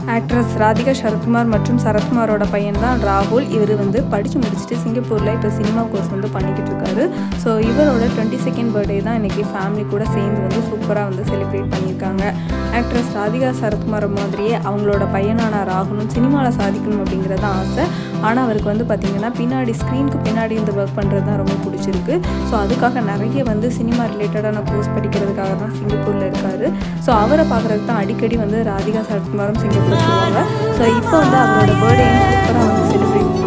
actress Radhika Sarathkumar மற்றும் சரத்குமாரோட பையன் தான் ராகுல் இவர் வந்து படித்து முடிச்சுட்டு சிங்கப்பூரில் இப்போ சினிமா கோர்ஸ் வந்து பண்ணிக்கிட்டு இருக்காரு ஸோ இவரோட டுவெண்ட்டி செகண்ட் பர்த்டே தான் இன்றைக்கி ஃபேமிலி கூட சேர்ந்து வந்து சூப்பராக வந்து செலிப்ரேட் பண்ணியிருக்காங்க ஆக்ட்ரஸ் ராதிகா சரத்குமார் மாதிரியே அவங்களோட பையனான ராகுலும் சினிமாவில் சாதிக்கணும் அப்படிங்கிறது தான் ஆசை ஆனால் அவருக்கு வந்து பார்த்திங்கன்னா பின்னாடி ஸ்க்ரீனுக்கு பின்னாடி இந்த ஒர்க் பண்ணுறது தான் ரொம்ப பிடிச்சிருக்கு ஸோ அதுக்காக நிறைய வந்து சினிமா ரிலேட்டடான கோர்ஸ் படிக்கிறதுக்காக தான் சிங்கப்பூரில் இருக்கார் ஸோ அவரை பார்க்குறதுக்கு தான் அடிக்கடி வந்து ராதிகா சரத்குமாரும் சிங்கப்பூர் போவாங்க ஸோ இப்போ வந்து அவரோட பர்த்டேயும் சூப்பராக வந்து செலிப்ரேட்